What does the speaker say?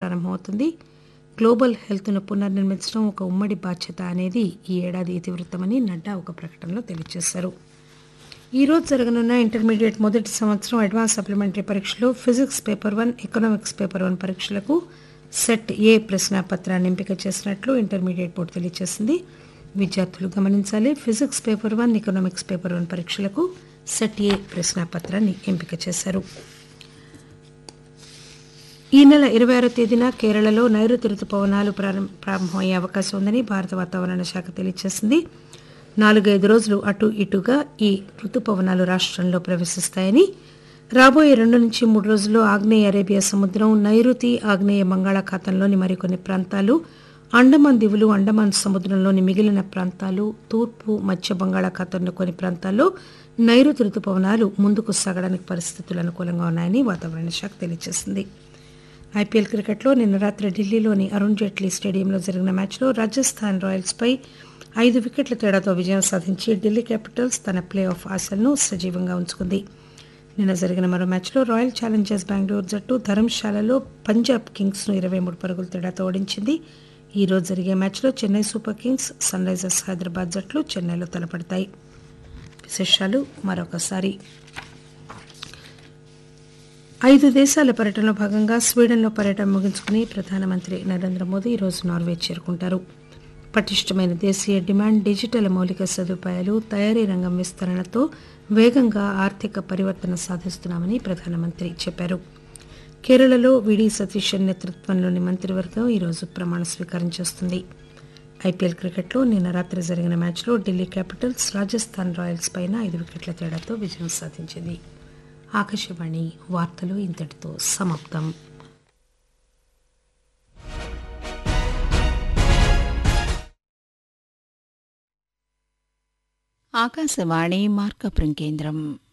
ప్రారంభమవుతుంది గ్లోబల్ హెల్త్ను పునర్నిర్మించడం ఒక ఉమ్మడి బాధ్యత అనేది ఈ ఏడాది ఇతివృత్తమని నడ్డా ఒక ప్రకటనలో తెలియజేశారు ఈ రోజు జరగనున్న ఇంటర్మీడియట్ మొదటి సంవత్సరం అడ్వాన్స్ సప్లిమెంటరీ పరీక్షలో physics paper one economics paper one పరీక్షలకు సెట్ ఏ ప్రశ్నాపత్రాన్ని ఎంపిక చేసినట్లు ఇంటర్మీడియట్ బోర్డు తెలియజేసింది విద్యార్థులు గమనించాలి physics paper one economics paper one పరీక్షలకు సెట్ ఏ ప్రశ్నాపత్రాన్ని ఎంపిక చేశారు ఈ నెల ఇరవై ఆరో తేదీన కేరళలో నైరుతి రుతుపవనాలు ప్రారం- ప్రారంభమయ్యే అవకాశం ఉందని భారత వాతావరణ శాఖ తెలియజేసింది నాలుగైదు రోజులు అటు ఇటుగా ఈ రుతుపవనాలు రాష్ట్రంలో ప్రవేశిస్తాయని రాబోయే రెండు నుంచి మూడు రోజుల్లో ఆగ్నేయ అరేబియా సముద్రం నైరుతి ఆగ్నేయ బంగాళాఖాతంలోని మరికొన్ని ప్రాంతాలు అండమాన్ దివులు అండమాన్ సముద్రంలోని మిగిలిన ప్రాంతాలు తూర్పు మధ్య బంగాళాఖాతంలో కొన్ని ప్రాంతాల్లో నైరుతి రుతుపవనాలు ముందుకు సాగడానికి పరిస్థితులు అనుకూలంగా ఉన్నాయని వాతావరణ శాఖ తెలియజేసింది ఐపీఎల్ క్రికెట్లో నిన్న రాత్రి ఢిల్లీలోని అరుణ్ జైట్లీ స్టేడియంలో జరిగిన మ్యాచ్లో రాజస్థాన్ రాయల్స్ పై ఐదు వికెట్ల తేడాతో విజయం సాధించి ఢిల్లీ క్యాపిటల్స్ తన ప్లే ఆఫ్ ఆశలను సజీవంగా ఉంచుకుంది నిన్న జరిగిన మరో మ్యాచ్లో రాయల్ ఛాలెంజర్స్ బెంగళూరు జట్టు ధర్మశాలలో పంజాబ్ కింగ్స్ ను ఇరవై మూడు పరుగుల తేడాతో ఓడించింది ఈ రోజు జరిగే మ్యాచ్లో Chennai Super Kings Sunrisers Hyderabad జట్లు చెన్నైలో తలపడతాయి విశేషాలు మరొకసారి ఐదు దేశాల పర్యటనలో భాగంగా స్వీడన్లో పర్యటన ముగించుకుని ప్రధానమంత్రి నరేంద్ర మోదీ ఈరోజు నార్వే చేరుకుంటారు పటిష్టమైన దేశీయ డిమాండ్ డిజిటల్ మౌలిక సదుపాయాలు తయారీ రంగం విస్తరణతో వేగంగా ఆర్థిక పరివర్తన సాధిస్తున్నామని ప్రధానమంత్రి చెప్పారు కేరళలో విడి సతీశన్ నేతృత్వంలోని మంత్రివర్గం ఈరోజు ప్రమాణ స్వీకారం చేస్తుంది ఐపీఎల్ క్రికెట్లో నిన్న రాత్రి జరిగిన మ్యాచ్లో ఢిల్లీ క్యాపిటల్స్ రాజస్థాన్ రాయల్స్ పైన ఐదు వికెట్ల తేడాతో విజయం సాధించింది ఆకాశవాణి వార్తలు ఇంతటితో సమాప్తం ఆకాశవాణి మార్కపురం కేంద్రం